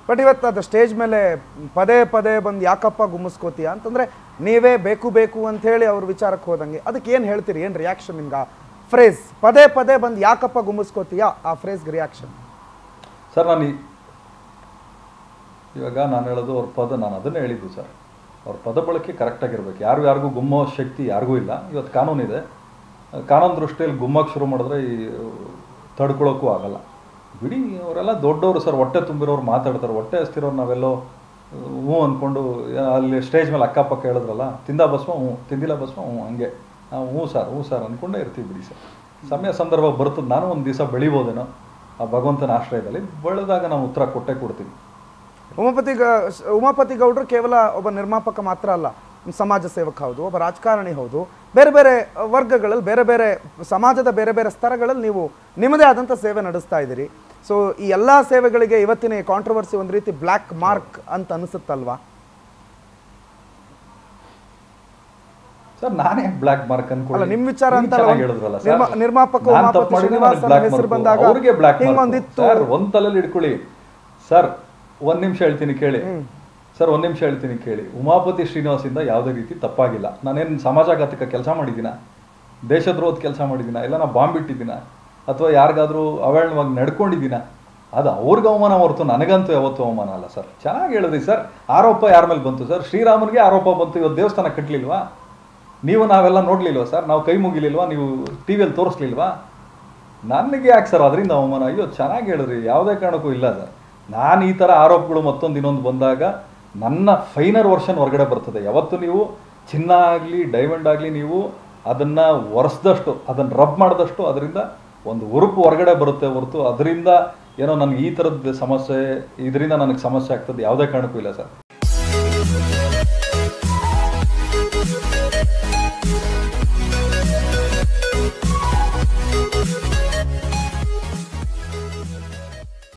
But ಇವತ್ತು ಅದು stage ಮೇಲೆ ಪದೇ ಪದೇ ಬಂದು ಯಾಕಪ್ಪ ಗುಮ್ಮಿಸ್ಕೋತೀಯ ಅಂತಂದ್ರೆ ನೀವೇ ಬೇಕು ಬೇಕು ಅಂತ ಹೇಳಿ ಅವ್ರ ವಿಚಾರಕ್ಕೆ ಹೋದಂಗೆ ಅದಕ್ಕೆ ಏನು ಹೇಳ್ತೀರಿ ಏನು ರಿಯಾಕ್ಷನ್ ನಿಮ್ಗೆ ಆ ಫ್ರೇಸ್ ಪದೇ ಪದೇ ಬಂದು ಯಾಕಪ್ಪ ಗುಮ್ಮಿಸ್ಕೋತೀಯ ಆ ಫ್ರೇಸ್ಗೆ ರಿಯಾಕ್ಷನ್ ಸರ್ ನಾನು ಈ- ಇವಾಗ ನಾನು ಹೇಳೋದು ಅವ್ರ ಪದ ನಾನು ಅದನ್ನೇ ಹೇಳಿದ್ದು ಸರ್ ಅವ್ರ ಪದ ಬಳಕೆ ಕರೆಕ್ಟಾಗಿರ್ಬೇಕು ಯಾರು ಯಾರಿಗೂ ಗುಮ್ಮೋ ಶಕ್ತಿ ಯಾರಿಗೂ ಇಲ್ಲ ಇವತ್ತು ಕಾನೂನಿದೆ ಕಾನೂನು ದೃಷ್ಟಿಯಲ್ಲಿ ಗುಮ್ಮಕ್ಕೆ ಶುರು ಮಾಡಿದ್ರೆ ಈ ತಡ್ಕೊಳಕ್ಕೂ ಆಗಲ್ಲ ಬಿಡಿ ಅವರೆಲ್ಲ ದೊಡ್ಡವರು ಸರ್ ಹೊಟ್ಟೆ ತುಂಬಿರೋರು ಮಾತಾಡ್ತಾರೆ ಹೊಟ್ಟೆ ಹಸ್ತಿರೋರು ನಾವೆಲ್ಲೋ ಹ್ಞೂ ಅಂದ್ಕೊಂಡು ಅಲ್ಲಿ ಸ್ಟೇಜ್ ಮೇಲೆ ಅಕ್ಕಪಕ್ಕ ಹೇಳಿದ್ರಲ್ಲ ತಿಂದ ಭಸ್ಮ ಹ್ಞೂ ತಿಂದಿಲ್ಲ ಭಸ್ಮ ಹ್ಞೂ ಹಂಗೆ ನಾವು ಹ್ಞೂ ಸರ್ ಹ್ಞೂ ಸರ್ ಅಂದ್ಕೊಂಡೇ ಇರ್ತೀವಿ ಬಿಡಿ ಸರ್ ಸಮಯ ಸಂದರ್ಭ ಬರ್ತದೆ ನಾನು ಒಂದು ದಿವಸ ಬೆಳಿಬೋದೇನೋ ಆ ಭಗವಂತನ ಆಶ್ರಯದಲ್ಲಿ ಬೆಳೆದಾಗ ನಾವು ಉತ್ತರ ಕೊಟ್ಟೆ ಕೊಡ್ತೀವಿ ಉಮಾಪತಿ ಗ- ಉಮಾಪತಿ ಗೌಡ್ರು ಕೇವಲ ಒಬ್ಬ ನಿರ್ಮಾಪಕ ಮಾತ್ರ ಅಲ್ಲ ಸಮಾಜ ಸೇವಕ ಹೌದು ಒಬ್ಬ ರಾಜಕಾರಣಿ ಹೌದು ಬೇರೆ ಬೇರೆ ವರ್ಗಗಳಲ್ಲಿ ಬೇರೆ ಬೇರೆ ಸಮಾಜದ ಬೇರೆ ಬೇರೆ ಸ್ತರಗಳಲ್ಲಿ ನೀವು ನಿಮ್ಮದೇ ಆದಂಥ ಸೇವೆ ನಡೆಸ್ತಾ ಇದ್ದೀರಿ ಸೊ ಈ ಎಲ್ಲ ಸೇವೆಗಳಿಗೆ ಇವತ್ತಿನ ಕಾಂಟ್ರವರ್ಸಿ ಒಂದು ರೀತಿ ಬ್ಲ್ಯಾಕ್ ಮಾರ್ಕ್ ಅಂತ ಅನಿಸುತ್ತಲ್ವಾ ಸರ್ ನಾನೇ ಬ್ಲಾಕ್ ಮಾರ್ಕ್ ಅನ್ಕೊಳ್ಳಿ ಅಲ್ಲ, ನಿಮ್ ವಿಚಾರ ನೀವು ಅಂತ ಅಲ್ಲ, ಚೆನ್ನಾಗಿ ಒಂದು ಹೇಳಿದ್ರಲ್ಲ ನಿರ್ಮಾ- ಸರ್. ನಿರ್ಮಾಪಕ ನಾನ್ ಉಮಾಪತಿ ತಪ್ಪು ಮಾಡಿದ್ರೆ ಶ್ರೀನಿವಾಸ್ ನನಗೆ black ಹೆಸರು mark. ಬಂದಾಗ ಅವ್ರಿಗೆ ಬ್ಲಾಕ್ ಹಿಂಗೊಂದಿತ್ತು. ಸರ್ ಒಂದ್ ತಲೆಯಲ್ಲಿ ಇಟ್ಕೊಳ್ಳಿ ಸರ್ ಒಂದ್ ನಿಮಿಷ ಹೇಳ್ತೀನಿ ಕೇಳಿ ಸರ್ ಒಂದ್ ನಿಮಿಷ ಹೇಳ್ತೀನಿ ಕೇಳಿ ಉಮಾಪತಿ ಶ್ರೀನಿವಾಸಿಂದ ಯಾವುದೇ ರೀತಿ ತಪ್ಪಾಗಿಲ್ಲ ನಾನೇನು ಸಮಾಜಘಾತಕ ಕೆಲಸ ಮಾಡಿದ್ದೀನ ದೇಶದ್ರೋಹದ ಕೆಲಸ ಮಾಡಿದ್ದೀನ ಇಲ್ಲ ನಾ ಬಾಂಬ್ ಇಟ್ಟಿದ್ದೀನ ಅಥವಾ ಯಾರಿಗಾದ್ರೂ ಅವೇಳವಾಗಿ ನಡ್ಕೊಂಡಿದ್ದೀನ ಅದು ಅವ್ರಿಗೆ ಅವಮಾನ ಹೊರತು ನನಗಂತೂ ಯಾವತ್ತೂ ಅವಮಾನ ಅಲ್ಲ ಸರ್ ಚೆನ್ನಾಗಿ ಹೇಳಿದ್ರಿ ಸರ್ ಆರೋಪ ಯಾರ ಮೇಲೆ ಬಂತು ಸರ್ ಶ್ರೀರಾಮನಿಗೆ ಆರೋಪ ಬಂತು ಇವತ್ತು ದೇವಸ್ಥಾನ ಕಟ್ಟಲಿಲ್ವಾ ನೀವು ನಾವೆಲ್ಲ ನೋಡ್ಲಿಲ್ವಾ ಸರ್ ನಾವು ಕೈ ಮುಗಿಲಿಲ್ವಾ ನೀವು ಟಿ ವಿಯಲ್ಲಿ ತೋರಿಸ್ಲಿಲ್ವಾ ನನಗೆ ಯಾಕೆ ಸರ್ ಅದರಿಂದ ಅವಮಾನ ಅಯ್ಯೋ ಚೆನ್ನಾಗಿ ಹೇಳಿದ್ರಿ ಯಾವುದೇ ಕಾರಣಕ್ಕೂ ಇಲ್ಲ ಸರ್ ನಾನು ಈ ಥರ ಆರೋಪಗಳು ಮತ್ತೊಂದು ಇನ್ನೊಂದು ಬಂದಾಗ ನನ್ನ ಫೈನರ್ ವರ್ಷನ್ ಹೊರಗಡೆ ಬರ್ತದೆ ಯಾವತ್ತು ನೀವು ಚಿನ್ನ ಆಗಲಿ ಡೈಮಂಡ್ ಆಗಲಿ ನೀವು ಅದನ್ನು ಒರೆಸ್ದಷ್ಟು ಅದನ್ನು ರಬ್ ಮಾಡಿದಷ್ಟು ಅದರಿಂದ ಒಂದು ಉರುಪು ಹೊರಗಡೆ ಬರುತ್ತೆ ಹೊರತು ಅದರಿಂದ ಏನೋ ನನಗೆ ಈ ಥರದ ಸಮಸ್ಯೆ ಇದರಿಂದ ನನಗೆ ಸಮಸ್ಯೆ ಆಗ್ತದೆ ಯಾವುದೇ ಕಾರಣಕ್ಕೂ ಇಲ್ಲ ಸರ್